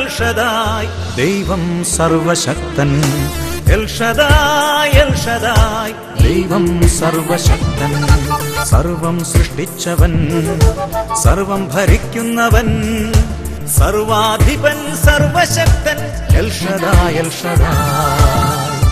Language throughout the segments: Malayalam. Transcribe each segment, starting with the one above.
എൽഷദായ് ദൈവം സർവശക്തൻ എൽഷദായ് എൽഷദായ് ദൈവം സർവശക്തൻ സർവം സൃഷ്ടിച്ചവൻ സർവം ഭരിക്കുന്നവൻ സർവാധിപൻ സർവശക്തൻ എൽഷദായ് എൽഷദായ്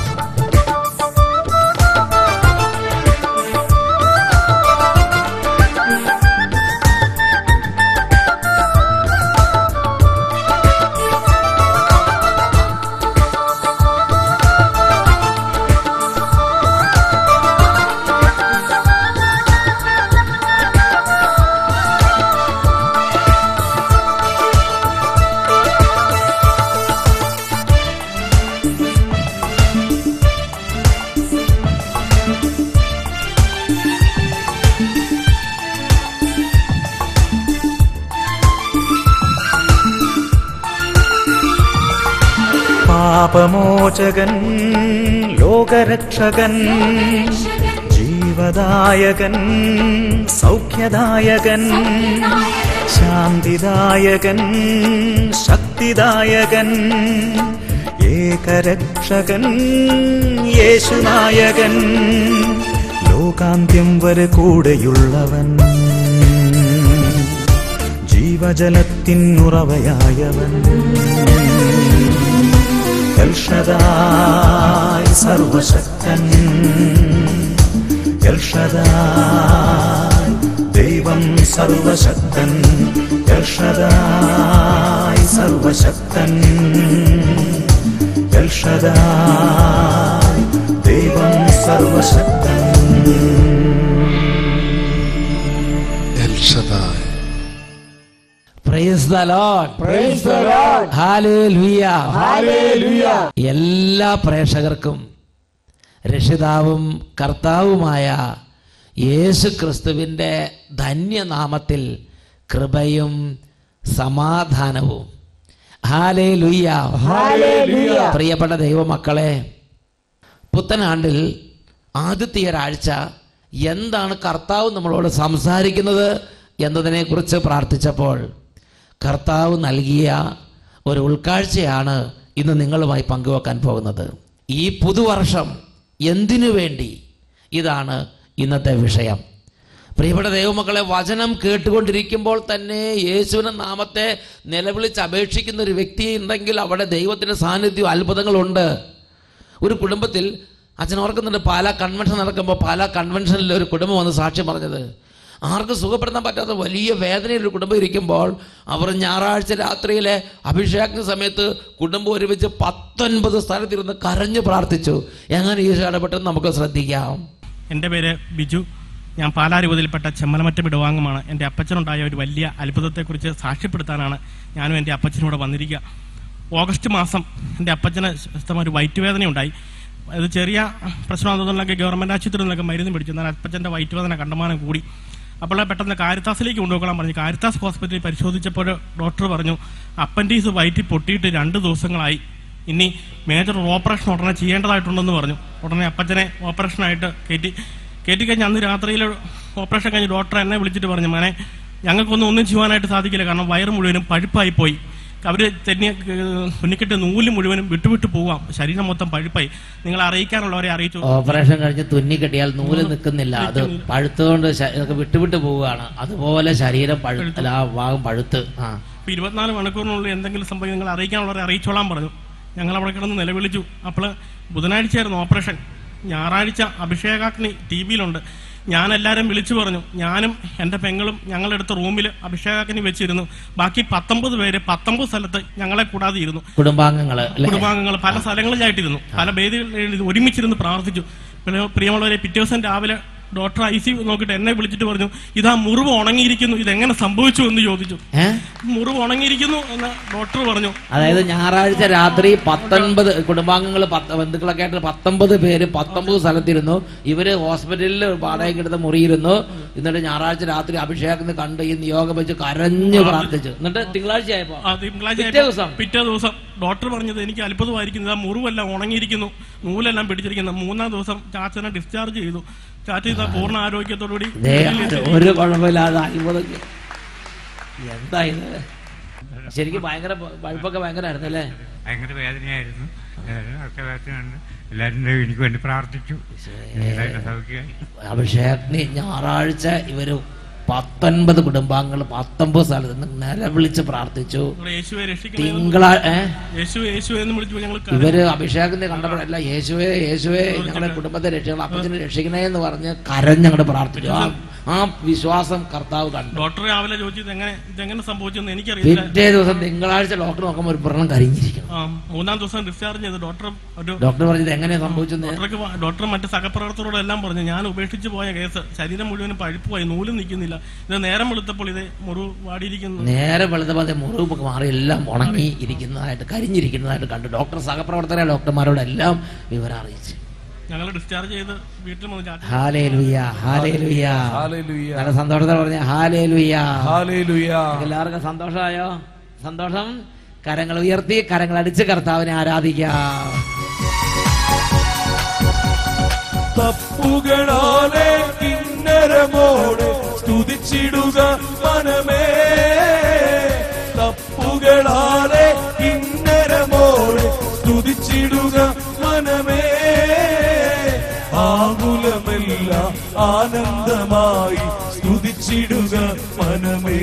പാപമോചകൻ ലോകരക്ഷകൻ ജീവദായകൻ സൗഖ്യദായകൻ ശാന്തിദായകൻ ശക്തിദായകൻ ഏകരക്ഷകൻ യേശുനായകൻ ലോകാന്ത്യം വരെ കൂടെയുള്ളവൻ ജീവജലത്തിനുറവയായവൻ എൽഷദായ് സർവശക്തൻ എൽഷദായ് ദൈവം സർവശക്തൻ എൽഷദായ് സർവശക്തൻ എൽഷദായ് ദൈവം സർവശക്തൻ El Shaddai. Praise the Lord. Praise the Lord. Hallelujah. Hallelujah. എല്ലാ പ്രേക്ഷകർക്കും രക്ഷിതാവും കർത്താവുമായ യേശു ക്രിസ്തുവിൻ്റെ ധന്യനാമത്തിൽ കൃപയും സമാധാനവും ഹാലേ Hallelujah. പ്രിയപ്പെട്ട ദൈവമക്കളെ പുത്തനാണ്ടിൽ ആദ്യത്തെ ഒരാഴ്ച എന്താണ് കർത്താവ് നമ്മളോട് സംസാരിക്കുന്നത് എന്നതിനെക്കുറിച്ച് പ്രാർത്ഥിച്ചപ്പോൾ കർത്താവ് നൽകിയ ഒരു ഉൾക്കാഴ്ചയാണ് ഇന്ന് നിങ്ങളുമായി പങ്കുവെക്കാൻ പോകുന്നത് ഈ പുതുവർഷം എന്തിനു വേണ്ടി ഇതാണ് ഇന്നത്തെ വിഷയം പ്രിയപ്പെട്ട ദൈവമക്കളെ വചനം കേട്ടുകൊണ്ടിരിക്കുമ്പോൾ തന്നെ യേശുവിൻ്റെ നാമത്തെ നിലവിളിച്ച് അപേക്ഷിക്കുന്ന ഒരു വ്യക്തി ഉണ്ടെങ്കിൽ അവിടെ ദൈവത്തിൻ്റെ സാന്നിധ്യം അത്ഭുതങ്ങളുണ്ട് ഒരു കുടുംബത്തിൽ അച്ഛൻ ഓർക്കുന്നുണ്ട് പാലാ കൺവെൻഷൻ നടക്കുമ്പോൾ പാലാ കൺവെൻഷനിൽ ഒരു കുടുംബം വന്ന് സാക്ഷ്യം പറഞ്ഞത് ആർക്കും സുഖപ്പെടുത്താൻ പറ്റാത്ത വലിയ വേദനയിൽ ഒരു കുടുംബം ഇരിക്കുമ്പോൾ അവർ ഞായറാഴ്ച രാത്രിയിലെ അഭിഷേക സമയത്ത് കുടുംബം ഒരുമിച്ച് പത്തൊൻപത് സ്ഥലത്തിരുന്ന് കരഞ്ഞു പ്രാർത്ഥിച്ചു എങ്ങനെ ഈശോ ഇടപെട്ടെന്ന് നമുക്ക് ശ്രദ്ധിക്കാം എൻ്റെ പേര് ബിജു ഞാൻ പാലാരൂപതയിൽപ്പെട്ട ചെമ്മലമറ്റം ഇടവാങ്ങുമാണ് എൻ്റെ അപ്പച്ചനുണ്ടായ ഒരു വലിയ അത്ഭുതത്തെക്കുറിച്ച് സാക്ഷ്യപ്പെടുത്താനാണ് ഞാനും എൻ്റെ അപ്പച്ചനും ഇവിടെ വന്നിരിക്കുക ഓഗസ്റ്റ് മാസം എൻ്റെ അപ്പച്ചന് ശക്തമായ ഒരു വയറ്റ് വേദന ഉണ്ടായി അത് ചെറിയ പ്രശ്നമാണെന്നുണ്ടെങ്കിൽ ഗവൺമെൻറ് ആശുപത്രിയിൽ നിന്നൊക്കെ മരുന്ന് പിടിച്ചു എന്നാൽ അപ്പച്ചൻ്റെ വയറ്റ് വേദന കണ്ടമാനം കൂടി അപ്പോൾ പെട്ടെന്ന് കാരിത്താസിലേക്ക് കൊണ്ടുപോകാൻ പറഞ്ഞു കാരിത്താസ് ഹോസ്പിറ്റലിൽ പരിശോധിച്ചപ്പോൾ ഡോക്ടർ പറഞ്ഞു അപ്പൻഡീസ് വയറ്റിൽ പൊട്ടിയിട്ട് രണ്ട് ദിവസങ്ങളായി ഇനി മേജർ ഓപ്പറേഷൻ ഉടനെ ചെയ്യേണ്ടതായിട്ടുണ്ടെന്ന് പറഞ്ഞു ഉടനെ അപ്പച്ചനെ ഓപ്പറേഷനായിട്ട് കയറ്റി കയറ്റി കഴിഞ്ഞ് അന്ന് രാത്രിയിൽ ഓപ്പറേഷൻ കഴിഞ്ഞ് ഡോക്ടർ എന്നെ വിളിച്ചിട്ട് പറഞ്ഞു മോനെ ഞങ്ങൾക്കൊന്നും ഒന്നും ചെയ്യാനായിട്ട് സാധിക്കില്ല കാരണം വയറ് മുഴുവനും പഴുപ്പായി പോയി അവർ തന്നെ തുന്നിക്കിട്ട് നൂല് മുഴുവനും വിട്ടുവിട്ട് പോവാം ശരീരം മൊത്തം പഴുപ്പായി നിങ്ങളെ അറിയിക്കാനുള്ളവരെ അറിയിച്ചു ഓപ്പറേഷൻ കഴിഞ്ഞ് തുന്നി കെട്ടിയാൽ നൂല് നിൽക്കുന്നില്ല അത് പഴുത്തുകൊണ്ട് ശ- ഇതൊക്കെ വിട്ടുവിട്ട് പോവുകയാണ് അതുപോലെ ശരീരം പഴുത്ത ആ ഭാഗം പഴുത്ത് ആ ഇപ്പൊ ഇരുപത്തിനാല് മണിക്കൂറിനുള്ളിൽ എന്തെങ്കിലും സംഭവം നിങ്ങൾ അറിയിക്കാനുള്ളവരെ അറിയിച്ചോളാൻ പറഞ്ഞു ഞങ്ങൾ അവിടെ കിടന്ന് നിലവിളിച്ചു അപ്പോൾ ബുധനാഴ്ചയായിരുന്നു ഓപ്പറേഷൻ ഞായറാഴ്ച അഭിഷേകാഗ്നി ടി വിയിലുണ്ട് ഞാൻ എല്ലാവരും വിളിച്ചു പറഞ്ഞു ഞാനും എൻ്റെ പെങ്ങളും ഞങ്ങളെടുത്ത റൂമിൽ അഭിഷേകാഗ്നി വെച്ചിരുന്നു ബാക്കി പത്തൊമ്പത് പേര് പത്തൊമ്പത് സ്ഥലത്ത് ഞങ്ങളെ കൂടാതെ ഇരുന്നു കുടുംബാംഗങ്ങള് അല്ലേ കുടുംബാംഗങ്ങൾ പല സ്ഥലങ്ങളിലായിട്ടിരുന്നു പല വേദികളിൽ ഒരുമിച്ചിരുന്ന് പ്രാർത്ഥിച്ചു പ്രിയ- പ്രിയമുള്ളവരെ പിറ്റേ ദിവസം രാവിലെ ഡോക്ടർ ഐ സി നോക്കിയിട്ട് എന്നെ വിളിച്ചിട്ട് പറഞ്ഞു ഇതാ മുറിവ് ഉണങ്ങിയിരിക്കുന്നു ഇതെങ്ങനെ സംഭവിച്ചു എന്ന് ചോദിച്ചു ഏ മുറിവ് ഉണങ്ങിയിരിക്കുന്നു എന്ന് ഡോക്ടർ പറഞ്ഞു അതായത് ഞായറാഴ്ച രാത്രി പത്തൊൻപത് കുടുംബാംഗങ്ങൾ ബന്ധുക്കളൊക്കെ ആയിട്ട് പത്തൊമ്പത് പേര് പത്തൊമ്പത് സ്ഥലത്തിരുന്നു ഇവര് ഹോസ്പിറ്റലിൽ വാടകയ്ക്ക് എടുത്ത മുറിയിരുന്നു എന്നിട്ട് ഞായറാഴ്ച രാത്രി അഭിഷേകത്തിന് കണ്ട് ഈ നിയോഗം വെച്ച് കരഞ്ഞു പ്രാർത്ഥിച്ചു എന്നിട്ട് തിങ്കളാഴ്ച ആയപ്പോ ആ, തിങ്കളാഴ്ച പിറ്റേ ആയപ്പോ- ദിവസം? പിറ്റേ ദിവസം ഡോക്ടർ പറഞ്ഞത് എനിക്ക് അത്ഭുതമായിരിക്കുന്നു ആ മുറിവെല്ലാം ഉണങ്ങിയിരിക്കുന്നു നൂലെല്ലാം പിടിച്ചിരിക്കുന്നു മൂന്നാം ദിവസം ചാച്ചനെ ഡിസ്ചാർജ് ചെയ്തു ചാച്ച ചെയ്ത പൂർണ്ണ ആരോഗ്യത്തോടുകൂടി ദേ, അത് ഒരു കുഴപ്പമില്ലാതെ അത്ഭുതം എന്താ ഇത് ശരിക്കും ഭയങ്കര പഴുപ്പൊക്കെ ഭയങ്കരമായിരുന്നു അല്ലേ ഭയങ്കര വേദനയായിരുന്നു ഏതായാലും അടുത്ത വേദനയുണ്ട് എല്ലാവരും ദൈവം എനിക്ക് വേണ്ടി പ്രാർത്ഥിച്ചു എല്ലാവരും സൗഖ്യമായി അഭിഷേകത്തിന് ഞായറാഴ്ച ഇവര് പത്തൊൻപത് കുടുംബാംഗങ്ങൾ പത്തൊമ്പത് സ്ഥലത്ത് നിന്ന് നിലവിളിച്ച് പ്രാർത്ഥിച്ചു ഞങ്ങൾ യേശുവെ രക്ഷിക്കണേ തിങ്കളാഴ്ച ഏ യേശു യേശു എന്ന് വിളിച്ചു ഞങ്ങൾ ഇവര് അഭിഷേകത്തിന്റെ കണ്ടപ്പോഴല്ല യേശുവേ യേശുവേ ഞങ്ങളുടെ കുടുംബത്തെ രക്ഷിക്കണം അപ്പച്ചനെ രക്ഷിക്കണേ എന്ന് പറഞ്ഞ് കരഞ്ഞങ്ങോട്ട് പ്രാർത്ഥിച്ചു ആ ആ വിശ്വാസം കർത്താവ് കണ്ടു ഡോക്ടർ രാവിലെ ചോദിച്ചു ഇതെങ്ങനെ ഇതെങ്ങനെ സംഭവിച്ചെന്ന് എനിക്കറിയില്ല പിറ്റേ ദിവസം തിങ്കളാഴ്ച ഡോക്ടർ നോക്കുമ്പോൾ ഒരു വ്രണം കരിഞ്ഞിരിക്കണം ആ, മൂന്നാം ദിവസം ഡിസ്ചാർജ് ചെയ്ത് ഡോക്ടർ ഒരു ഡോക്ടർ പറഞ്ഞത് എങ്ങനെയാ സംഭവിച്ചെന്ന് ഡോക്ടർക്ക് പ- ഡോക്ടർ മറ്റ് സഹപ്രവർത്തകരോട് എല്ലാം പറഞ്ഞു ഞാൻ ഉപേക്ഷിച്ച് പോയ കേസ് ശരീരം മുഴുവനും പഴുപ്പുമായി നൂലും നിൽക്കുന്നില്ല ഇത് നേരം വെളുത്തപ്പോൾ ഇത് മുറിവ് വാടിയിരിക്കുന്നു നേരെ വെളുത്തപാതെ മുറിവൊക്കെ മാറി എല്ലാം ഉണങ്ങി ഇരിക്കുന്നതായിട്ട് കരിഞ്ഞിരിക്കുന്നതായിട്ട് കണ്ടു ഡോക്ടർ സഹപ്രവർത്തകരെ ഡോക്ടർമാരോടെല്ലാം വിവരം അറിയിച്ചു ഞങ്ങൾ ഡിസ്ചാർജ് ചെയ്ത് വീട്ടിൽ വന്ന് ചാറ്റി ഹാലേ ലുയ്യ ഹാലേ ലുയ്യ ഹല്ലേലൂയ നല്ല സന്തോഷത്തോടെ പറഞ്ഞ ഹാലേ ലുയ്യ ഹല്ലേലൂയ എല്ലാവർക്കും സന്തോഷമായോ സന്തോഷം കരങ്ങൾ ഉയർത്തി കരങ്ങൾ അടിച്ച് കർത്താവിനെ ആരാധിക്കാം തപ്പുകളാലെ കിന്നരമോട് സ്തുതിച്ചിടുക മനമേ തപ്പുകളാലെ കിന്നരമോട് സ്തുതിച്ചിടുക മനമേ ആകുലമല്ല ആനന്ദമായി സ്തുതിച്ചിടുക മനമേ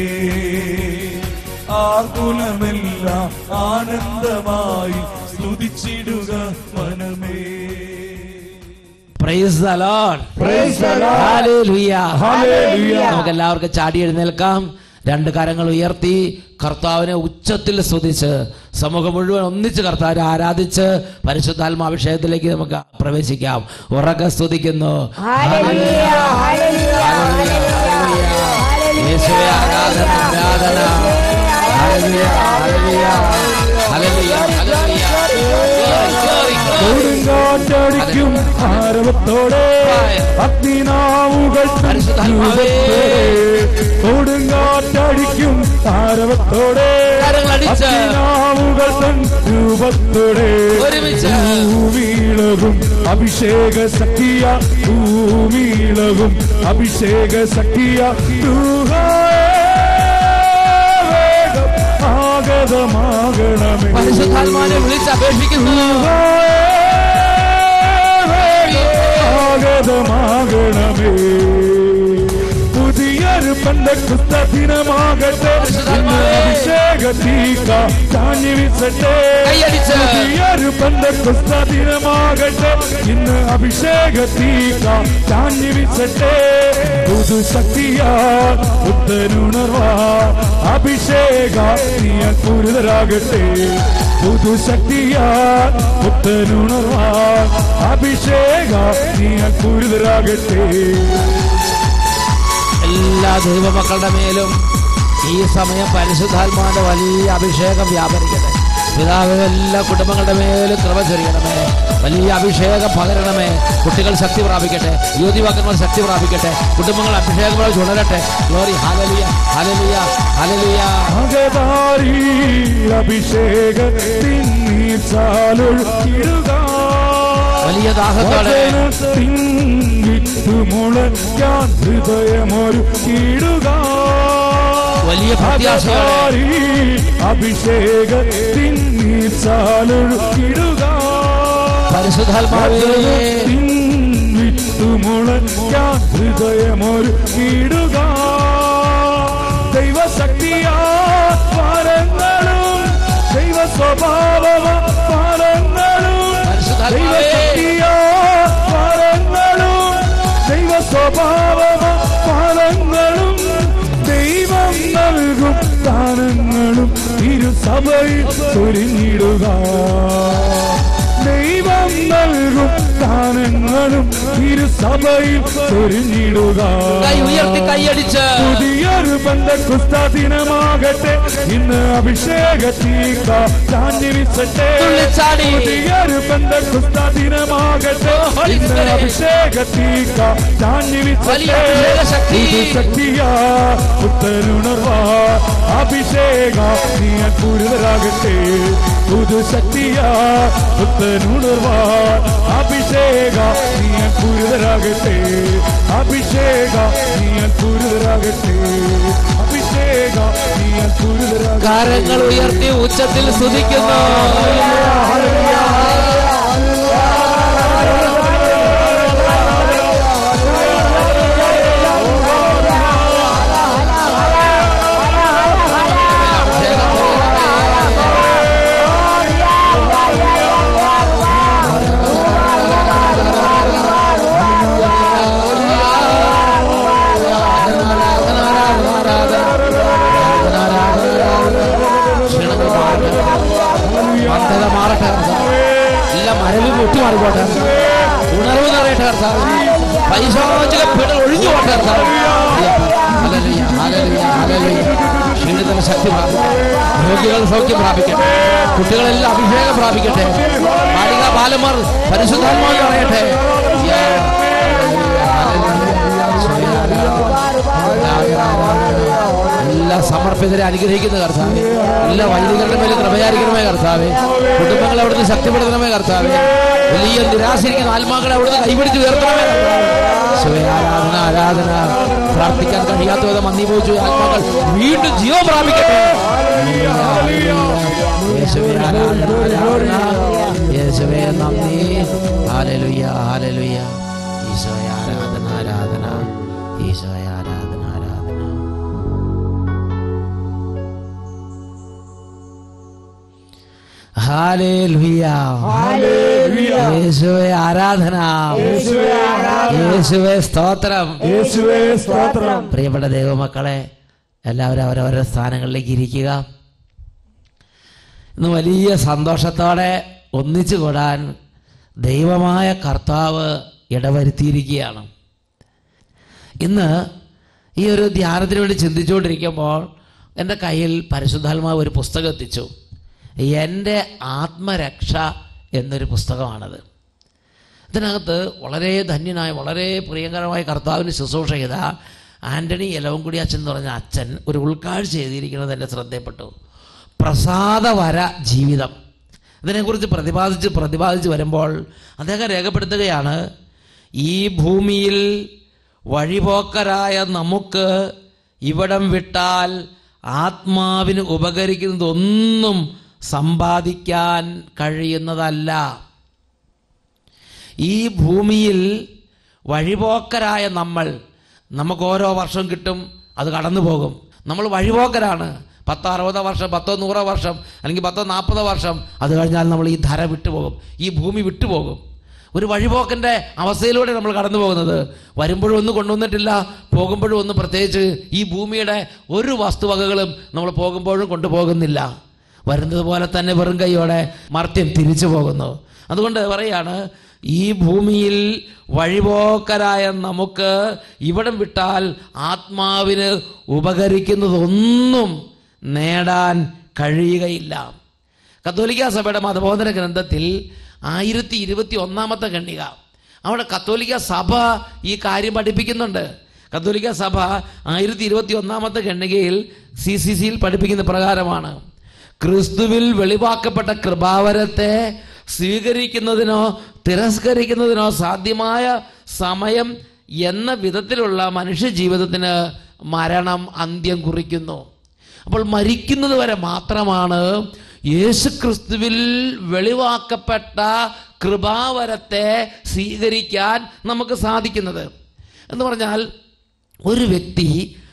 ആകുലമല്ല ആനന്ദമായി സ്തുതിച്ചിടുക മനമേ praise the Lord Praise the Lord. Hallelujah Hallelujah. നമുക്ക് എല്ലാവർക്കും ചാടി എഴുന്നേൽക്കാം രണ്ട് കരങ്ങൾ ഉയർത്തി കർത്താവിനെ ഉച്ചത്തിൽ സ്തുതിച്ച് സമൂഹം മുഴുവൻ ഒന്നിച്ച് കർത്താവിനെ ആരാധിച്ച് പരിശുദ്ധാത്മാഭിഷേകത്തിലേക്ക് നമുക്ക് പ്രവേശിക്കാം ഉറക്കെ സ്തുതിക്കുന്നു ഹല്ലേലൂയ, ഹല്ലേലൂയ, ഹല്ലേലൂയ, യേശുവേ ആരാധന ആരാധന hallelujah, hallelujah, hallelujah, hallelujah. Glory, glory, glory. കൊടുങ്കാറ്റടിക്കും ആരവത്തോടെ അഗ്നിനാവുകൾ പരിശുദ്ധാത്മാവേ. കൊടുങ്കാറ്റടിക്കും ആരവത്തോടെ കരങ്ങളടിച്ച്. അഗ്നിനാവുകൾ തൻ രൂപത്തോടെ ഒരുമിച്ച്. ഭൂമിയിളകും അഭിഷേക സഖിയ ഭൂമിയിളകും അഭിഷേക സഖിയ ആഗതമാകണമേ പരിശുദ്ധാത്മാവിനെ വിളിച്ച് അപേക്ഷിക്കുന്നു ആഗതമാകണമേ പുതിയൊരു പന്തക്കുസ്ത ദിനമാകട്ടെ ഇന്ന് അഭിഷേക തീക്ക ചാഞ്ഞു വിസട്ടെ കൈയടിച്ച്. പുതിയൊരു പന്തക്കുസ്ത ദിനമാകട്ടെ ഇന്ന് അഭിഷേക തീക്ക ചാഞ്ഞു വിസട്ടെ പുതു ശക്തിയാ പുത്തനുണർവാ അഭിഷേക നീ പൂരിതരാകട്ടെ പുതു ശക്തിയാ പുത്തനുണർവാ അഭിഷേക നീ പൂരിതരാകട്ടെ എല്ലാ ദൈവമക്കളുടെ മേലും ഈ സമയം പരിശുദ്ധാത്മാവിന്റെ വലിയ അഭിഷേകം വ്യാപരിക്കട്ടെ പിതാവ് എല്ലാ കുടുംബങ്ങളുടെ മേലും കൃപ ചൊരിയണമേ വലിയ അഭിഷേകം പകരണമേ കുട്ടികൾ ശക്തി പ്രാപിക്കട്ടെ യുവതിവാക്കന്മാർ ശക്തി പ്രാപിക്കട്ടെ കുടുംബങ്ങൾ അഭിഷേകങ്ങളെ ചുണരട്ടെ ഗ്ലോറി ഹാലലിയ ഹാലലിയ ഹാലലിയ അകതാരി അഭിഷേക തിന്നിച്ചാലൊഴുക്കിടുക വലിയ ദാഹത്തോടെ മുളയ്ക്കാൻ ഹൃദയമൊരു കിടുക വലിയ പ്രത്യാശയോടെ അഭിഷേക തിന്നിച്ചാലൊഴുക്കിടുക പരിശുദ്ധാത്മാവേ വിത്തുമുളയ്ക്കാൻ ഹൃദയമൊരു കിടുക ദൈവശക്തിയാ പരങ്ങളും ദൈവ സ്വഭാവ പരങ്ങളും പരിശുദ്ധാത്മാവേ. ദൈവശക്തിയാ പരങ്ങളും ദൈവ സ്വഭാവ പരങ്ങളും ദൈവം നൽകും ദാനങ്ങളും ഇരുസഭയിൽ ചൊരിഞ്ഞിടുക ദൈവം നൽകും ദാനങ്ങളും ഇരുസഭയിൽ ചൊരിഞ്ഞിടുക കൈ ഉയർത്തി കൈയടിച്ച് പുതിയൊരു ബന്ധക്കുസ്ത ദിനമാകട്ടെ ഇന്ന് അഭിഷേക തീക്ക ചാഞ്ഞിരിച്ചട്ടെ തുള്ളിച്ചാടി. പുതിയൊരു ബന്ധക്കുസ്ത ദിനമാകട്ടെ ഇന്ന് അഭിഷേക തീക്ക വലിയ ചാഞ്ഞിരിച്ചട്ടെ അഭിഷേകശക്തി. ശക്തിയാ പുത്തനുണർവാ അഭിഷേക നീ പൂരിതരാകട്ടെ പുതുശക്തിയാ പുത്തനുണർവാ അഭിഷേക നീ പൂരിതരാകട്ടെ അഭിഷേക നീ പൂരിതരാകട്ടെ അഭിഷേക അഭിഷേകം നീ അത്ഭുതരാകട്ടെ കരങ്ങൾ ഉയർത്തി ഉച്ചത്തിൽ സ്തുതിക്കുന്നു ക്ഷീണങ്ങൾ മാറട്ടെ മന്ദത മാറട്ടെ കർത്താവേ. എല്ലാ മരവിൽ വിട്ടുമാറിക്കോട്ടെ ഉണർവ് നിറയട്ടെ കർത്താവ് പൈശാചിക പീഡകൾ ഒഴിഞ്ഞു പോട്ടെ കർത്താവ് ഹല്ലേലൂയ, ഹല്ലേലൂയ, ഹല്ലേലൂയ. ക്ഷീണിതന് ശക്തി പ്രാപിക്കട്ടെ രോഗികൾ സൗഖ്യം പ്രാപിക്കട്ടെ കുട്ടികളെല്ലാം അഭിഷേകം പ്രാപിക്കട്ടെ ബാലിക ബാലന്മാർ പരിശുദ്ധാത്മാവിൽ അറിയട്ടെ എല്ലാ സമർപ്പിതരെ അനുഗ്രഹിക്കുന്ന കർത്താവെ എല്ലാ വൈദികരുടെ മേലും കൃപയായിരിക്കണമേ കർത്താവെ കുടുംബങ്ങളെ അവിടുന്ന് ശക്തിപ്പെടുത്തണമേ കർത്താവെ വലിയ നിരാശരിക്കുന്ന ആത്മാക്കളെ അവിടുന്ന് കൈപിടിച്ച് ഉയർത്തണമേ കർത്താവേ. യേശുവേ, ആരാധന ആരാധന പ്രാർത്ഥിക്കാൻ കഴിയാത്ത വിധം അന്തിപോച്ചു ആത്മാക്കൾ വീണ്ടും ജീവൻ പ്രാപിക്കട്ടെ യേശുവേ ആരാധന ആരാധന യേശുവേ നന്ദി ഹാലലുയ്യ ഹാലലുയ്യ ഈശോയെ ആരാധന ആരാധന ഈശോയെ ആരാധന ആരാധന ഹാലേലുയ്യ യേശുവേ ആരാധന യേശുവേ സ്തോത്രം യേശുവേ സ്തോത്രം പ്രിയപ്പെട്ട ദൈവമക്കളെ എല്ലാവരും അവരവരുടെ സ്ഥാനങ്ങളിലേക്ക് ഇരിക്കുക ഇന്ന് വലിയ സന്തോഷത്തോടെ ഒന്നിച്ചു കൂടാൻ ദൈവമായ കർത്താവ് ഇടവരുത്തിയിരിക്കുകയാണ് ഇന്ന് ഈ ഒരു ധ്യാനത്തിന് വേണ്ടി ചിന്തിച്ചുകൊണ്ടിരിക്കുമ്പോൾ എൻ്റെ കയ്യിൽ പരിശുദ്ധാത്മാവ് ഒരു പുസ്തകം എത്തിച്ചു എൻ്റെ ആത്മരക്ഷ എന്നൊരു പുസ്തകമാണത് ഇതിനകത്ത് വളരെ ധന്യനായ വളരെ പ്രിയങ്കരമായ കർത്താവിന് ശുശ്രൂഷ ചെയ്ത ആൻ്റണി എലവൻകുടി അച്ഛൻ എന്ന് പറഞ്ഞ അച്ഛൻ ഒരു ഉൾക്കാഴ്ച ചെയ്തിരിക്കുന്നത് എൻ്റെ ശ്രദ്ധയിൽപ്പെട്ടു പ്രസാദവര ജീവിതം ഇതിനെക്കുറിച്ച് പ്രതിപാദിച്ച് പ്രതിപാദിച്ച് വരുമ്പോൾ അദ്ദേഹം രേഖപ്പെടുത്തുകയാണ് ഈ ഭൂമിയിൽ വഴിപോക്കരായ നമുക്ക് ഇവിടം വിട്ടാൽ ആത്മാവിന് ഉപകരിക്കുന്നതൊന്നും സമ്പാദിക്കാൻ കഴിയുന്നതല്ല ഈ ഭൂമിയിൽ വഴിപോക്കരായ നമ്മൾ നമുക്ക് ഓരോ വർഷം കിട്ടും അത് കടന്നു പോകും നമ്മൾ വഴിപോക്കരാണ് പത്തോ അറുപതോ വർഷം പത്തോ നൂറോ വർഷം അല്ലെങ്കിൽ പത്തോ നാൽപ്പതോ വർഷം അത് കഴിഞ്ഞാൽ നമ്മൾ ഈ ധര വിട്ടുപോകും ഈ ഭൂമി വിട്ടുപോകും ഒരു വഴിപോക്കൻ്റെ അവസ്ഥയിലൂടെ നമ്മൾ കടന്നു പോകുന്നത് വരുമ്പോഴും ഒന്നും കൊണ്ടുവന്നിട്ടില്ല പോകുമ്പോഴും ഒന്നും പ്രത്യേകിച്ച് ഈ ഭൂമിയുടെ ഒരു വസ്തുവകകളും നമ്മൾ പോകുമ്പോഴും കൊണ്ടുപോകുന്നില്ല വരുന്നത് പോലെ തന്നെ വെറും കൈയോടെ മർത്യൻ തിരിച്ചു പോകുന്നു അതുകൊണ്ട് പറയാണ് ഈ ഭൂമിയിൽ വഴിപോക്കരായ നമുക്ക് ഇവിടം വിട്ടാൽ ആത്മാവിന് ഉപകരിക്കുന്നതൊന്നും നേടാൻ കഴിയുകയില്ല കത്തോലിക്ക സഭയുടെ മതബോധന ഗ്രന്ഥത്തിൽ ആയിരത്തി ഇരുപത്തി ഒന്നാമത്തെ ഖണ്ഡിക അവിടെ കത്തോലിക്ക സഭ ഈ കാര്യം പഠിപ്പിക്കുന്നുണ്ട് കത്തോലിക്ക സഭ ആയിരത്തി ഇരുപത്തി ഒന്നാമത്തെ ഖണ്ഡികയിൽ സി സി സിയിൽ പഠിപ്പിക്കുന്ന പ്രകാരമാണ് ക്രിസ്തുവിൽ വെളിവാക്കപ്പെട്ട കൃപാവരത്തെ സ്വീകരിക്കുന്നതിനോ തിരസ്കരിക്കുന്നതിനോ സാധ്യമായ സമയം എന്ന വിധത്തിലുള്ള മനുഷ്യ ജീവിതത്തിന് മരണം അന്ത്യം കുറിക്കുന്നു അപ്പോൾ മരിക്കുന്നത് വരെ മാത്രമാണ് യേശു ക്രിസ്തുവിൽ വെളിവാക്കപ്പെട്ട കൃപാവരത്തെ സ്വീകരിക്കാൻ നമുക്ക് സാധിക്കുന്നത് എന്ന് പറഞ്ഞാൽ ഒരു വ്യക്തി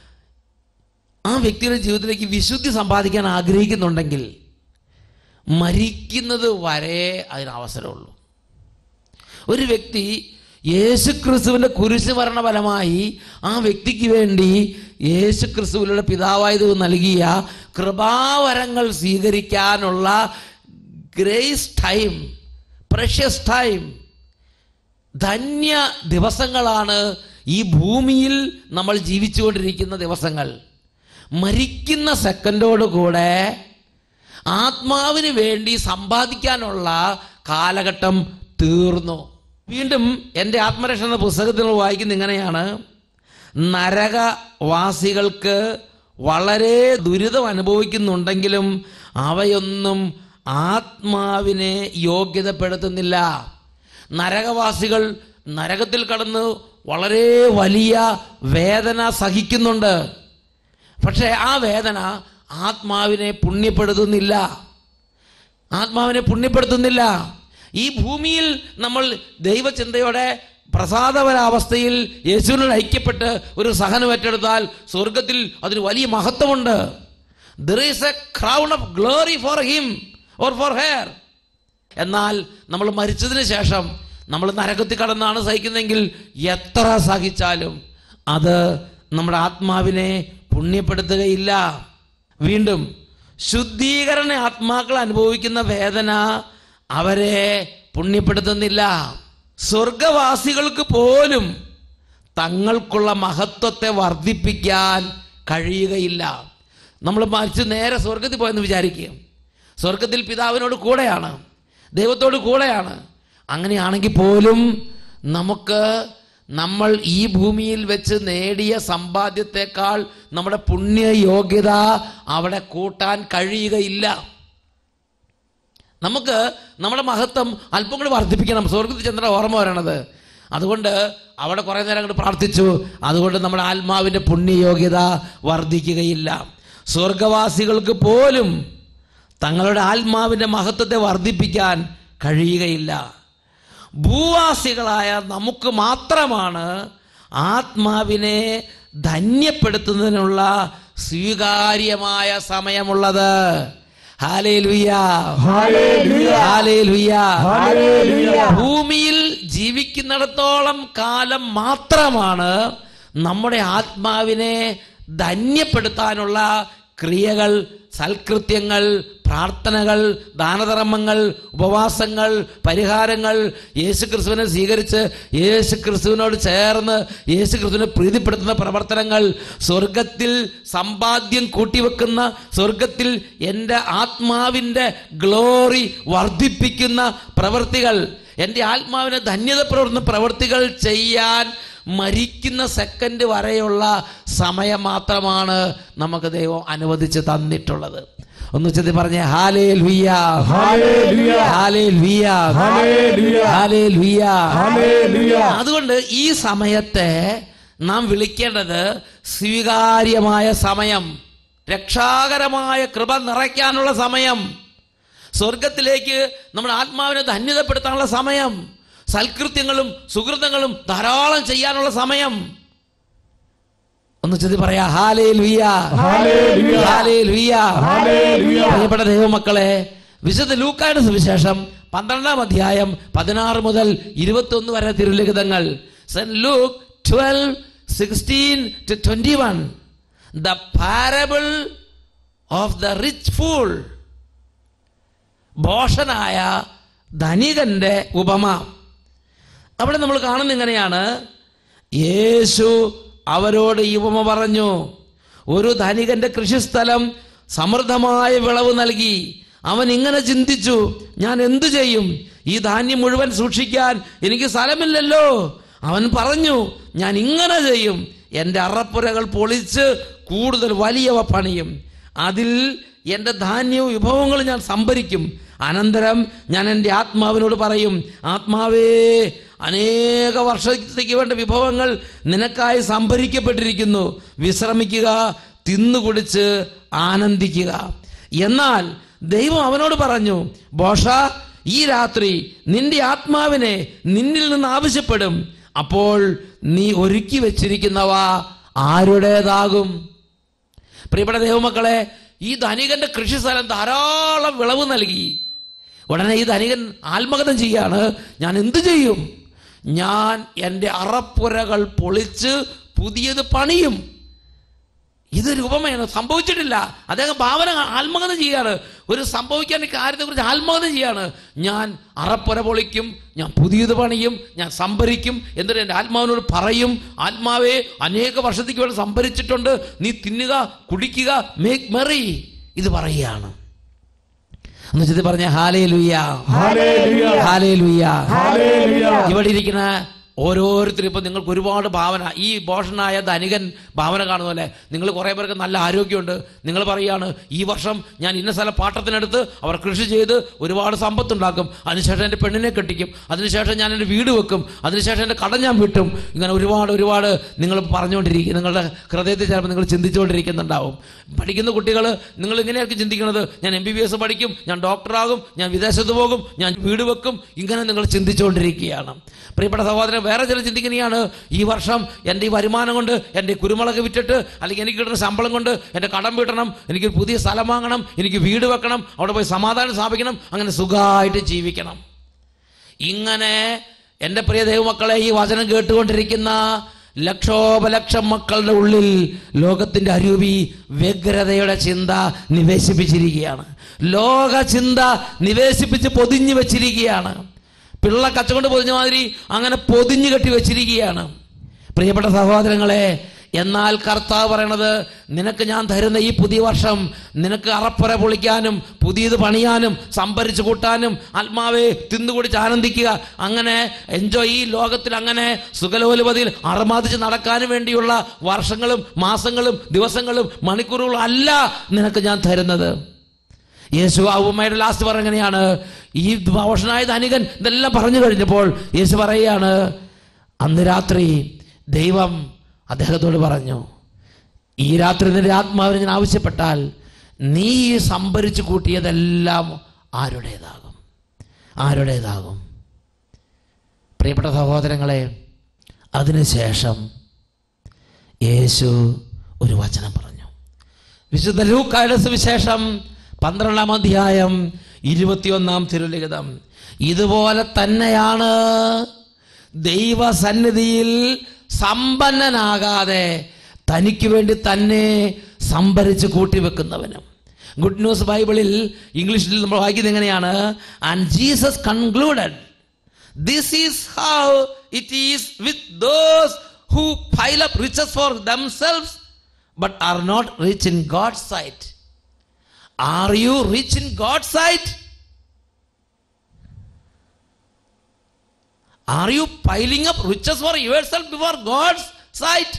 ആ വ്യക്തിയുടെ ജീവിതത്തിലേക്ക് വിശുദ്ധി സമ്പാദിക്കാൻ ആഗ്രഹിക്കുന്നുണ്ടെങ്കിൽ മരിക്കുന്നത് വരെ അതിന് അവസരമുള്ളൂ ഒരു വ്യക്തി യേശു ക്രിസ്തുവിൻ്റെ കുരിശ് മരണ ഫലമായി ആ വ്യക്തിക്ക് വേണ്ടി യേശു ക്രിസ്തുവിലുള്ള പിതാവായ ദൈവം നൽകിയ കൃപാവരങ്ങൾ സ്വീകരിക്കാനുള്ള ഗ്രേസ് ടൈം പ്രഷ്യസ് ടൈം ധന്യ ദിവസങ്ങളാണ് ഈ ഭൂമിയിൽ നമ്മൾ ജീവിച്ചുകൊണ്ടിരിക്കുന്ന ദിവസങ്ങൾ മരിക്കുന്ന സെക്കൻഡോടുകൂടെ ആത്മാവിന് വേണ്ടി സമ്പാദിക്കാനുള്ള കാലഘട്ടം തീർന്നു വീണ്ടും എൻ്റെ ആത്മരക്ഷ എന്ന പുസ്തകത്തിൽ നമ്മൾ വായിക്കുന്ന ഇങ്ങനെയാണ് നരകവാസികൾക്ക് വളരെ ദുരിതം അനുഭവിക്കുന്നുണ്ടെങ്കിലും അവയൊന്നും ആത്മാവിനെ യോഗ്യതപ്പെടുത്തുന്നില്ല നരകവാസികൾ നരകത്തിൽ കടന്ന് വളരെ വലിയ വേദന സഹിക്കുന്നുണ്ട് പക്ഷേ ആ വേദന ആത്മാവിനെ പുണ്യപ്പെടുത്തുന്നില്ല ആത്മാവിനെ പുണ്യപ്പെടുത്തുന്നില്ല ഈ ഭൂമിയിൽ നമ്മൾ ദൈവചിന്തയോടെ പ്രസാദപരാവസ്ഥയിൽ യേശുവിനോട് ഐക്യപ്പെട്ട് ഒരു സഹനം ഏറ്റെടുത്താൽ സ്വർഗത്തിൽ അതിന് വലിയ മഹത്വമുണ്ട് there is a crown of glory for him or for her എന്നാൽ നമ്മൾ മരിച്ചതിന് ശേഷം നമ്മൾ നരകത്തിൽ കടന്നാണ് സഹിക്കുന്നതെങ്കിൽ എത്ര സഹിച്ചാലും അത് നമ്മുടെ ആത്മാവിനെ പുണ്യപ്പെടുത്തുകയില്ല വീണ്ടും ശുദ്ധീകരണ ആത്മാക്കൾ അനുഭവിക്കുന്ന വേദന അവരെ പുണ്യപ്പെടുത്തുന്നില്ല സ്വർഗവാസികൾക്ക് പോലും തങ്ങൾക്കുള്ള മഹത്വത്തെ വർദ്ധിപ്പിക്കാൻ കഴിയുകയില്ല നമ്മൾ മരിച്ച് നേരെ സ്വർഗത്തിൽ പോയെന്ന് വിചാരിക്കുക സ്വർഗത്തിൽ പിതാവിനോട് കൂടെയാണ് ദൈവത്തോട് കൂടെയാണ് അങ്ങനെയാണെങ്കിൽ പോലും നമുക്ക് നമ്മൾ ഈ ഭൂമിയിൽ വെച്ച് നേടിയ സമ്പാദ്യത്തെക്കാൾ നമ്മുടെ പുണ്യ യോഗ്യത അവിടെ കൂട്ടാൻ കഴിയുകയില്ല നമുക്ക് നമ്മുടെ മഹത്വം അല്പം കൂടി വർദ്ധിപ്പിക്കണം സ്വർഗത്തിൽ ചെന്ന ഓർമ്മ വരണത് അതുകൊണ്ട് അവിടെ കുറേ നേരം അങ്ങോട്ട് പ്രാർത്ഥിച്ചു അതുകൊണ്ട് നമ്മുടെ ആത്മാവിൻ്റെ പുണ്യയോഗ്യത വർദ്ധിക്കുകയില്ല സ്വർഗവാസികൾക്ക് പോലും തങ്ങളുടെ ആത്മാവിൻ്റെ മഹത്വത്തെ വർദ്ധിപ്പിക്കാൻ കഴിയുകയില്ല ഭൂവാസികളായ നമുക്ക് മാത്രമാണ് ആത്മാവിനെ ധന്യപ്പെടുത്തുന്നതിനുള്ള സ്വീകാര്യമായ സമയമുള്ളത് ഹാലേലുയ്യ. ഹാലേലുയ്യ. ഭൂമിയിൽ ജീവിക്കുന്നിടത്തോളം കാലം മാത്രമാണ് നമ്മുടെ ആത്മാവിനെ ധന്യപ്പെടുത്താനുള്ള ക്രിയകൾ സൽകൃത്യങ്ങൾ പ്രാർത്ഥനകൾ ദാനധർമ്മങ്ങൾ ഉപവാസങ്ങൾ പരിഹാരങ്ങൾ യേശു ക്രിസ്തുവിനെ സ്വീകരിച്ച് യേശു ക്രിസ്തുവിനോട് ചേർന്ന് യേശു ക്രിസ്തുവിനെ പ്രീതിപ്പെടുത്തുന്ന പ്രവർത്തനങ്ങൾ സ്വർഗത്തിൽ സമ്പാദ്യം കൂട്ടിവെക്കുന്ന സ്വർഗത്തിൽ എൻ്റെ ആത്മാവിൻ്റെ ഗ്ലോറി വർദ്ധിപ്പിക്കുന്ന പ്രവൃത്തികൾ എൻ്റെ ആത്മാവിനെ ധന്യത പ്രവർത്തുന്ന പ്രവൃത്തികൾ ചെയ്യാൻ മരിക്കുന്ന സെക്കൻഡ് വരെയുള്ള സമയം മാത്രമാണ് നമുക്ക് ദൈവം അനുവദിച്ച് തന്നിട്ടുള്ളത് ഒന്ന് ചെത്തി പറഞ്ഞേ ഹാലേ ലുയ്യ ഹല്ലേലൂയ. ഹാലേ ലുയ്യ ഹല്ലേലൂയ. ഹാലേ ലുയ്യ ഹല്ലേലൂയ. അതുകൊണ്ട് ഈ സമയത്തെ നാം വിളിക്കേണ്ടത് സ്വീകാര്യമായ സമയം രക്ഷാകരമായ കൃപ നിറയ്ക്കാനുള്ള സമയം സ്വർഗത്തിലേക്ക് നമ്മുടെ ആത്മാവിനെ ധന്യതപ്പെടുത്താനുള്ള സമയം സൽകൃത്യങ്ങളും സുഹൃതങ്ങളും ധാരാളം ചെയ്യാനുള്ള സമയം ഒന്ന് ചെതി പറയാ ഹാലേ ലുയ്യ ഹല്ലേലൂയ. ഹാലേ ലുയ്യ ഹല്ലേലൂയ. പ്രിയപ്പെട്ട ദൈവമക്കളെ വിശുദ്ധ ലൂക്കായുടെ സുവിശേഷം പന്ത്രണ്ടാം അധ്യായം പതിനാറ് മുതൽ ഇരുപത്തി ഒന്ന് വരെ തിരുലിഖിതങ്ങൾ saint Luke twelve sixteen to twenty one the parable of the rich fool ഭോഷനായ ധനികന്റെ ഉപമ അവിടെ നമ്മൾ കാണുന്ന ഇങ്ങനെയാണ് യേശു അവരോട് ഈ ഉപമ പറഞ്ഞു ഒരു ധനികന്റെ കൃഷിസ്ഥലം സമൃദ്ധമായ വിളവ് നൽകി അവൻ ഇങ്ങനെ ചിന്തിച്ചു ഞാൻ എന്തു ചെയ്യും ഈ ധാന്യം മുഴുവൻ സൂക്ഷിക്കാൻ എനിക്ക് സ്ഥലമില്ലല്ലോ അവൻ പറഞ്ഞു ഞാൻ ഇങ്ങനെ ചെയ്യും എൻ്റെ അറപ്പുരകൾ പൊളിച്ച് കൂടുതൽ വലിയവ പണിയും അതിൽ എൻ്റെ ധാന്യവും വിഭവങ്ങളും ഞാൻ സംഭരിക്കും അനന്തരം ഞാൻ എൻ്റെ ആത്മാവിനോട് പറയും ആത്മാവേ അനേക വർഷത്തേക്ക് വേണ്ട വിഭവങ്ങൾ നിനക്കായി സംഭരിക്കപ്പെട്ടിരിക്കുന്നു വിശ്രമിക്കുക തിന്നുകുടിച്ച് ആനന്ദിക്കുക എന്നാൽ ദൈവം അവനോട് പറഞ്ഞു ബോഷ ഈ രാത്രി നിന്റെ ആത്മാവിനെ നിന്നിൽ നിന്ന് ആവശ്യപ്പെടും അപ്പോൾ നീ ഒരുക്കി വെച്ചിരിക്കുന്നവ ആരുടേതാകും പ്രിയപ്പെട്ട ദൈവമക്കളെ ഈ ധനികന്റെ കൃഷിസ്ഥലം ധാരാളം വിളവ് നൽകി ഉടനെ ഈ ധനികൻ ആത്മകഥം ചെയ്യാണ് ഞാൻ എന്തു ചെയ്യും ഞാൻ എൻ്റെ അറപ്പുരകൾ പൊളിച്ച് പുതിയത് പണിയും ഇതൊരു ഉപമയാണ് സംഭവിച്ചിട്ടില്ല അദ്ദേഹം ഭാവന ആത്മകഥ ചെയ്യാണ് ഒരു സംഭവിക്കാൻ കാര്യത്തെക്കുറിച്ച് ആത്മകഥ ചെയ്യാണ് ഞാൻ അറപ്പുര പൊളിക്കും ഞാൻ പുതിയത് പണിയും ഞാൻ സംഭരിക്കും എന്നിട്ട് എൻ്റെ ആത്മാവിനോട് പറയും ആത്മാവേ അനേക വർഷത്തേക്ക് വേണ്ടി സംഭരിച്ചിട്ടുണ്ട് നീ തിന്നുക കുടിക്കുക മേക്ക് മെറി ഇത് പറയുകയാണ് എന്ന് വെച്ചിട്ട് പറഞ്ഞ ഹാലേ ലുയ്യ ഹല്ലേലൂയ. ഹാലേ ലുയ്യ ഹല്ലേലൂയ. ഇവിടെ ഇരിക്കുന്ന ഓരോരുത്തരും ഇപ്പം നിങ്ങൾക്ക് ഒരുപാട് ഭാവന ഈ ഭോഷനായ ധനികൻ ഭാവന കാണുന്ന പോലെ നിങ്ങൾ കുറേ പേർക്ക് നല്ല ആരോഗ്യമുണ്ട് നിങ്ങൾ പറയുകയാണ് ഈ വർഷം ഞാൻ ഇന്ന സ്ഥലം പാട്ടത്തിനടുത്ത് അവർ കൃഷി ചെയ്ത് ഒരുപാട് സമ്പത്തുണ്ടാക്കും അതിനുശേഷം എൻ്റെ പെണ്ണിനെ കെട്ടിക്കും അതിനുശേഷം ഞാൻ എൻ്റെ വീട് വെക്കും അതിനുശേഷം എൻ്റെ കട ഞാൻ വിട്ടും ഇങ്ങനെ ഒരുപാട് ഒരുപാട് നിങ്ങൾ പറഞ്ഞുകൊണ്ടിരിക്കും നിങ്ങളുടെ ഹൃദയത്തിൽ ചിലപ്പോൾ നിങ്ങൾ ചിന്തിച്ചുകൊണ്ടിരിക്കുന്നുണ്ടാവും പഠിക്കുന്ന കുട്ടികൾ നിങ്ങൾ ഇങ്ങനെയൊക്കെ ചിന്തിക്കുന്നത് ഞാൻ എം ബി ബി എസ് പഠിക്കും ഞാൻ ഡോക്ടറാകും ഞാൻ വിദേശത്ത് പോകും ഞാൻ വീട് വെക്കും ഇങ്ങനെ നിങ്ങൾ ചിന്തിച്ചുകൊണ്ടിരിക്കുകയാണ് പ്രിയപ്പെട്ട സഹോദരൻ വേറെ ചില ചിന്തിക്കുന്നതാണ് ഈ വർഷം എൻ്റെ ഈ വരുമാനം കൊണ്ട് എൻ്റെ ഈ കുരുമുളക് വിറ്റിട്ട് അല്ലെങ്കിൽ എനിക്ക് കിട്ടുന്ന ശമ്പളം കൊണ്ട് എൻ്റെ കടം വീട്ടണം എനിക്ക് പുതിയ സ്ഥലം വാങ്ങണം എനിക്ക് വീട് വെക്കണം അവിടെ പോയി സമാധാനം സ്ഥാപിക്കണം അങ്ങനെ സുഖമായിട്ട് ജീവിക്കണം ഇങ്ങനെ എൻ്റെ പ്രിയ ദൈവമക്കളെ ഈ വചനം കേട്ടുകൊണ്ടിരിക്കുന്ന ലക്ഷോപലക്ഷം മക്കളുടെ ഉള്ളിൽ ലോകത്തിന്റെ അരൂപി വ്യഗ്രതയുടെ ചിന്ത നിവേശിപ്പിച്ചിരിക്കുകയാണ് ലോക ചിന്ത നിവേശിപ്പിച്ച് പൊതിഞ്ഞു വെച്ചിരിക്കുകയാണ് പിള്ള കച്ചകൊണ്ട് പൊതിഞ്ഞ മാതിരി അങ്ങനെ പൊതിഞ്ഞു കെട്ടി വെച്ചിരിക്കുകയാണ് പ്രിയപ്പെട്ട സഹോദരങ്ങളെ എന്നാൽ കർത്താവ് പറയണത് നിനക്ക് ഞാൻ തരുന്ന ഈ പുതിയ വർഷം നിനക്ക് അറപ്പുര പൊളിക്കാനും പുതിയത് പണിയാനും സംഭരിച്ചു കൂട്ടാനും ആത്മാവെ തിന്നുകുടിച്ച് ആനന്ദിക്കുക അങ്ങനെ എൻജോയ് ഈ ലോകത്തിൽ അങ്ങനെ സുഖലോലുപതിയിൽ അറമാദിച്ച് നടക്കാനും വേണ്ടിയുള്ള വർഷങ്ങളും മാസങ്ങളും ദിവസങ്ങളും മണിക്കൂറുകളും അല്ല നിനക്ക് ഞാൻ തരുന്നത് യേശു ആ ഉമ്മയുടെ ലാസ്റ്റ് പറഞ്ഞെങ്ങനെയാണ് ഈ ഭോഷനായ ധനികൻ ഇതെല്ലാം പറഞ്ഞു കഴിഞ്ഞപ്പോൾ യേശു പറയുകയാണ് അന്ന് രാത്രി ദൈവം അദ്ദേഹത്തോട് പറഞ്ഞു ഈ രാത്രി നിന്റെ ആത്മാവിനെ ഞാൻ ആവശ്യപ്പെട്ടാൽ നീ സംഭരിച്ചു കൂട്ടിയതെല്ലാം ആരുടേതാകും ആരുടേതാകും പ്രിയപ്പെട്ട സഹോദരങ്ങളെ അതിനുശേഷം യേശു ഒരു വചനം പറഞ്ഞു വിശുദ്ധ ലൂക്കായുടെ സുവിശേഷം പന്ത്രണ്ടാം അധ്യായം ഇരുപത്തിയൊന്നാം തിരുലിഖിതം ഇതുപോലെ തന്നെയാണ് ദൈവസന്നിധിയിൽ സമ്പന്നനാകാതെ തനിക്ക് വേണ്ടി തന്നെ സംഭരിച്ച് കൂട്ടിവെക്കുന്നവനും ഗുഡ് ന്യൂസ് ബൈബിളിൽ ഇംഗ്ലീഷിൽ നമ്മൾ വായിക്കുന്നത് എങ്ങനെയാണ് and Jesus concluded this is how it is with those who pile up riches for themselves but are not rich in God sight are you rich in God sight are you piling up riches for yourself before God's sight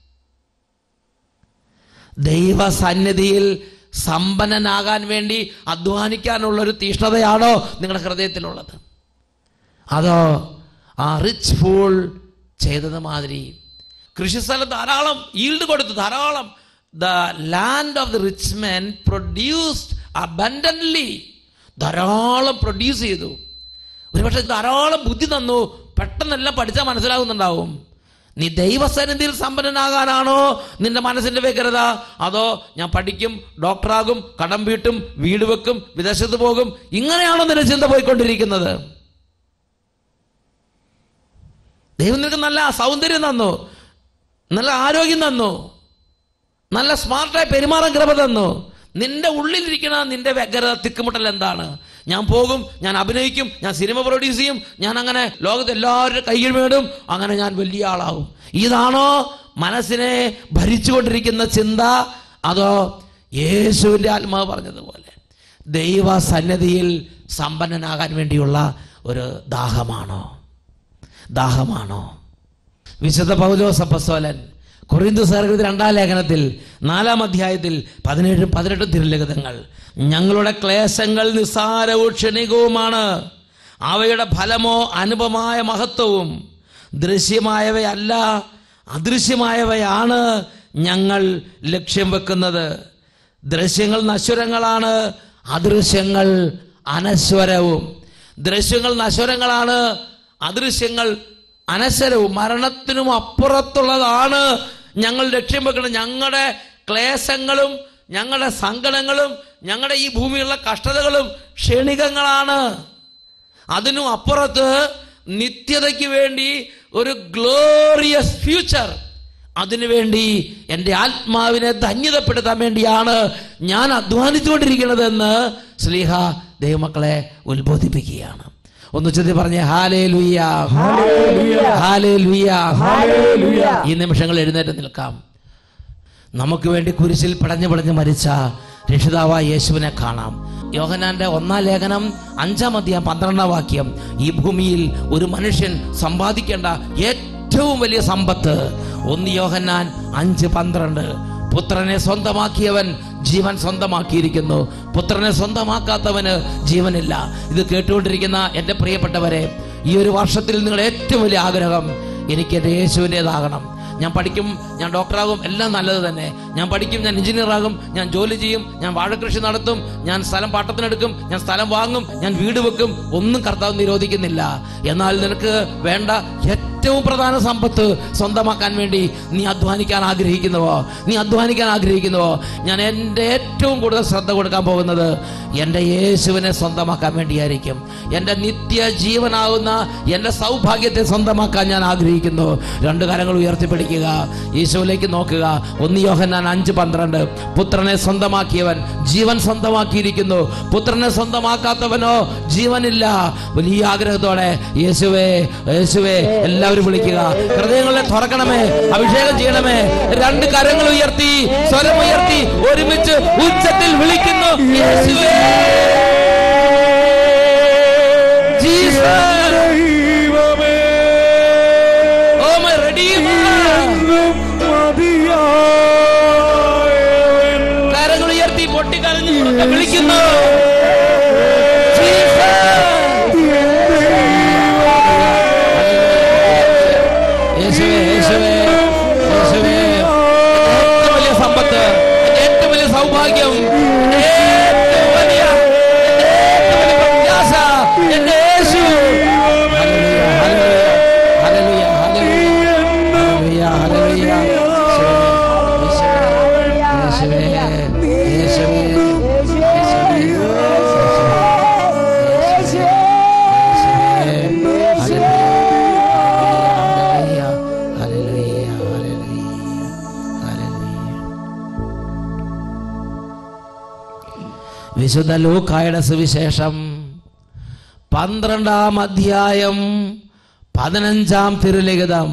ദൈവസന്നിധിയിൽ സമ്പന്നനാകാൻ വേണ്ടി അധ്വാനിക്കാനുള്ള ഒരു തീഷ്ണതയാണോ നിങ്ങളുടെ ഹൃദയത്തിലുള്ളത് അതോ ആ റിച്ച് ഫൂൾ ചെയ്തത് മാതിരി കൃഷിസ്ഥലം ധാരാളം ഈൽഡ് കൊടുത്തു ധാരാളം the land of the rich men produced abundantly ധാരാളം പ്രൊഡ്യൂസ് ചെയ്തു ഒരുപക്ഷെ ധാരാളം ബുദ്ധി തന്നു പെട്ടെന്നെല്ലാം പഠിച്ചാൽ മനസ്സിലാകുന്നുണ്ടാവും നീ ദൈവസന്നിധിയിൽ സമ്പന്നനാകാനാണോ നിന്റെ മനസ്സിന്റെ വ്യഗ്രത അതോ ഞാൻ പഠിക്കും ഡോക്ടറാകും കടം വീട്ടും വീട് വെക്കും വിദേശത്ത് പോകും ഇങ്ങനെയാണോ നിന്റെ ചിന്ത പോയിക്കൊണ്ടിരിക്കുന്നത് ദൈവം നിനക്ക് നല്ല സൗന്ദര്യം തന്നു നല്ല ആരോഗ്യം തന്നു നല്ല സ്മാർട്ടായി പെരുമാറാൻ കൃപ തന്നു നിന്റെ ഉള്ളിലിരിക്കണ നിന്റെ വ്യഗ്രത തിക്കുമുട്ടൽ എന്താണ് ഞാൻ പോകും ഞാൻ അഭിനയിക്കും ഞാൻ സിനിമ പ്രൊഡ്യൂസ് ചെയ്യും ഞാൻ അങ്ങനെ ലോകത്ത് എല്ലാവരുടെ കയ്യിൽ വീടും അങ്ങനെ ഞാൻ വലിയ ആളാകും ഇതാണോ മനസ്സിനെ ഭരിച്ചുകൊണ്ടിരിക്കുന്ന ചിന്ത അതോ യേശുവിൻ്റെ ആത്മാവ് പറഞ്ഞതുപോലെ ദൈവ സന്നദ്ധിയിൽ സമ്പന്നനാകാൻ വേണ്ടിയുള്ള ഒരു ദാഹമാണോ ദാഹമാണോ വിശുദ്ധ പൗലോസ് അപ്പസ്തോലൻ കൊറിന്തു സർഗതി രണ്ടാം ലേഖനത്തിൽ നാലാം അധ്യായത്തിൽ പതിനേഴും പതിനെട്ടും തിരുലിഖിതങ്ങൾ ഞങ്ങളുടെ ക്ലേശങ്ങൾ നിസ്സാരവും ക്ഷണികവുമാണ് അവയുടെ ഫലമോ അനുപമായ മഹത്വവും ദൃശ്യമായവയല്ല അദൃശ്യമായവയാണ് ഞങ്ങൾ ലക്ഷ്യം വെക്കുന്നത് ദൃശ്യങ്ങൾ നശ്വരങ്ങളാണ് അദൃശ്യങ്ങൾ അനശ്വരവും ദൃശ്യങ്ങൾ നശ്വരങ്ങളാണ് അദൃശ്യങ്ങൾ അനശ്വരവും മരണത്തിനും അപ്പുറത്തുള്ളതാണ് ഞങ്ങൾ ലക്ഷ്യം വെക്കുന്നത് ഞങ്ങളുടെ ക്ലേശങ്ങളും ഞങ്ങളുടെ സങ്കടങ്ങളും ഞങ്ങളുടെ ഈ ഭൂമിയിലുള്ള കഷ്ടതകളും ക്ഷണികങ്ങളാണ് അതിനും അപ്പുറത്ത് നിത്യതയ്ക്ക് വേണ്ടി ഒരു ഗ്ലോറിയസ് ഫ്യൂച്ചർ അതിനുവേണ്ടി എൻ്റെ ആത്മാവിനെ ധന്യതപ്പെടുത്താൻ വേണ്ടിയാണ് ഞാൻ അധ്വാനിച്ചുകൊണ്ടിരിക്കുന്നതെന്ന് ശ്ലീഹ ദൈവമക്കളെ ഉത്ബോധിപ്പിക്കുകയാണ് ഒന്ന് ചെത്തി പറഞ്ഞേ ഹാലേ ലുയ്യ ഹാലേ ലുയ്യ ഈ നിമിഷങ്ങൾ എഴുന്നേറ്റ് നിൽക്കാം നമുക്ക് വേണ്ടി കുരിശിൽ പടഞ്ഞു പടഞ്ഞ് മരിച്ച രക്ഷിതാവായ യേശുവിനെ കാണാം യോഹനാന്റെ ഒന്നാം ലേഖനം അഞ്ചാം അധ്യായം പന്ത്രണ്ടാം വാക്യം ഈ ഭൂമിയിൽ ഒരു മനുഷ്യൻ സമ്പാദിക്കേണ്ട ഏറ്റവും വലിയ സമ്പത്ത് ഒന്ന് യോഹന്നാൻ അഞ്ച് പന്ത്രണ്ട് പുത്രനെ സ്വന്തമാക്കിയവൻ ജീവൻ സ്വന്തമാക്കിയിരിക്കുന്നു പുത്രനെ സ്വന്തമാക്കാത്തവന് ജീവനില്ല ഇത് കേട്ടുകൊണ്ടിരിക്കുന്ന എൻ്റെ പ്രിയപ്പെട്ടവരെ ഈ ഒരു വർഷത്തിൽ നിങ്ങളുടെ ഏറ്റവും വലിയ ആഗ്രഹം എനിക്ക് എൻ്റെ യേശുവിൻ്റെതാകണം ഞാൻ പഠിക്കും ഞാൻ ഡോക്ടറാകും എല്ലാം നല്ലത് തന്നെ ഞാൻ പഠിക്കും ഞാൻ എഞ്ചിനീയർ ആകും ഞാൻ ജോലി ചെയ്യും ഞാൻ വാഴകൃഷി നടത്തും ഞാൻ സ്ഥലം പാട്ടത്തിനെടുക്കും ഞാൻ സ്ഥലം വാങ്ങും ഞാൻ വീട് വെക്കും ഒന്നും കർത്താവ് നിരോധിക്കുന്നില്ല എന്നാൽ നിനക്ക് വേണ്ട ഏറ്റവും പ്രധാന സമ്പത്ത് സ്വന്തമാക്കാൻ വേണ്ടി നീ അധ്വാനിക്കാൻ ആഗ്രഹിക്കുന്നുവോ നീ അധ്വാനിക്കാൻ ആഗ്രഹിക്കുന്നുവോ ഞാൻ എൻ്റെ ഏറ്റവും കൂടുതൽ ശ്രദ്ധ കൊടുക്കാൻ പോകുന്നത് എൻ്റെ യേശുവിനെ സ്വന്തമാക്കാൻ വേണ്ടിയായിരിക്കും എൻ്റെ നിത്യ ജീവനാകുന്ന എൻ്റെ സൗഭാഗ്യത്തെ സ്വന്തമാക്കാൻ ഞാൻ ആഗ്രഹിക്കുന്നു രണ്ട് കരങ്ങൾ ഉയർത്തിപ്പിടിക്കുക യേശുവിലേക്ക് നോക്കുക ഒന്ന് യോഹന്നാൻ അഞ്ച് പന്ത്രണ്ട് പുത്രനെ സ്വന്തമാക്കിയവൻ ജീവൻ സ്വന്തമാക്കിയിരിക്കുന്നു പുത്രനെ സ്വന്തമാക്കാത്തവനോ ജീവനില്ല വലിയ ആഗ്രഹത്തോടെ യേശുവേ യേശുവേ എല്ലാവരും വിളിക്കുക ഹൃദയങ്ങളെ തുറക്കണമേ അഭിഷേകം ചെയ്യണമേ രണ്ട് കരങ്ങൾ ഉയർത്തി സ്വരം ഉയർത്തി ഒരുമിച്ച് ഉച്ചത്തിൽ വിളിക്കുന്നു യേശുവേ ജീസസ് ദൈവമേ ഓ മൈ റെഡീമർ എന്നും മതിയായവൻ കരങ്ങൾ ഉയർത്തി പൊട്ടിക്കരഞ്ഞു ഉറക്കെ വിളിക്കുന്നു ജീസസ് യേശുവേ യേശുവേ യേശുവേ ഏറ്റവും വലിയ സമ്പത്ത് എന്റെ ഏറ്റവും വലിയ സൗഭാഗ്യം എന്റെ ഏറ്റവും വലിയ എന്റെ ഏറ്റവും വലിയ പ്രത്യാശ എന്റെ യേശു ഹല്ലേലൂയ ഹല്ലേലൂയ ഹല്ലേലൂയ ഹല്ലേലൂയ യേശുവേ യേശുവേ വിശുദ്ധ ലൂക്കായുടെ സുവിശേഷം പന്ത്രണ്ടാം അധ്യായം പതിനഞ്ചാം തിരുലിഖിതം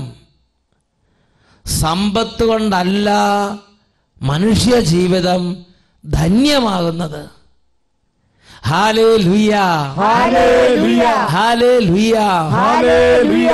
സമ്പത്ത് കൊണ്ടല്ല മനുഷ്യ ജീവിതം ധന്യമാകുന്നത് ഹാലേ ലുയ ഹല്ലേലൂയ ഹാലേ ലുയ ഹല്ലേലൂയ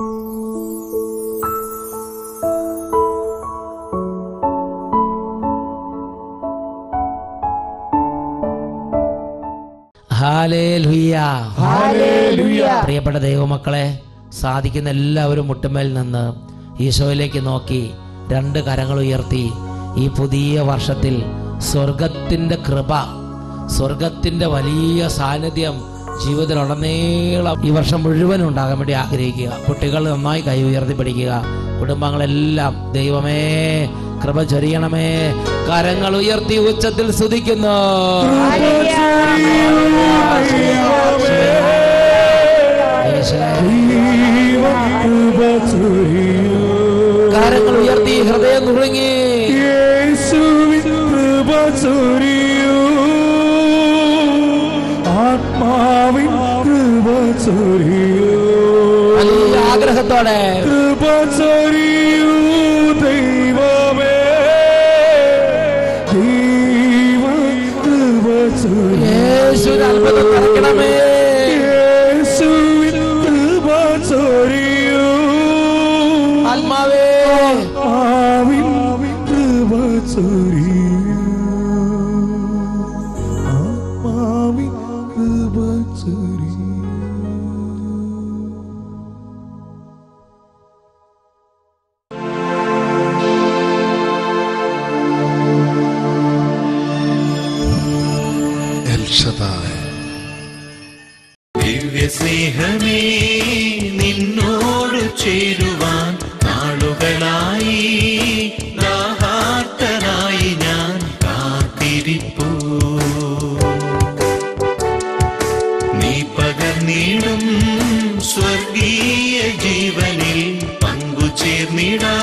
ഹാലേ ലുയ ഹല്ലേലൂയ പ്രിയപ്പെട്ട ദൈവമക്കളെ സാധിക്കുന്ന എല്ലാവരും മുട്ടുമേൽ നിന്ന് ഈശോയിലേക്ക് നോക്കി രണ്ട് കരങ്ങൾ ഉയർത്തി ഈ പുതിയ വർഷത്തിൽ സ്വർഗത്തിന്റെ കൃപ സ്വർഗത്തിന്റെ വലിയ സാന്നിധ്യം ജീവിതത്തിലുടനീളം ഈ വർഷം മുഴുവൻ ഉണ്ടാകാൻ വേണ്ടി ആഗ്രഹിക്കുക കുട്ടികൾ നന്നായി കൈ ഉയർത്തി പിടിക്കുക കുടുംബങ്ങളെല്ലാം ദൈവമേ കൃപ ചൊരിയണമേ കരങ്ങൾ ഉയർത്തി ഉച്ചത്തിൽ സ്തുതിക്കുന്നു യേശുവേ. കൃപ ചൊരിയൂ. കരങ്ങൾ ഉയർത്തി ഹൃദയം നുറുങ്ങി യേശുവിൻ കൃപ ചൊരിയൂ. ആത്മാവിൻ കൃപ ചൊരിയൂ. വലിയ ആഗ്രഹത്തോടെ കൃപ ചൊരിയൂ ദൈവമേ ദൈവ കൃപ ചൊരിയൂ. യേശുവിന് അത്ഭുതം നടക്കണമേ യേശുവിൻ കൃപ ചൊരിയൂ. ആത്മാവേ ആവിൻ കൃപ ചൊരിയൂ. ആത്മാവിൻ കൃപ ചൊരിയൂ. എൽ ഷദായ് ദിവ്യ സ്നേഹമേ നിന്നോട് ചേരുവാൻ നാളുകളായി ദാഹാർത്തനായി ഞാൻ കാത്തിരിപ്പൂ നീ പകർന്നിടും സ്വർഗീയ ജീവനിൽ പങ്കുചേർന്നിടാ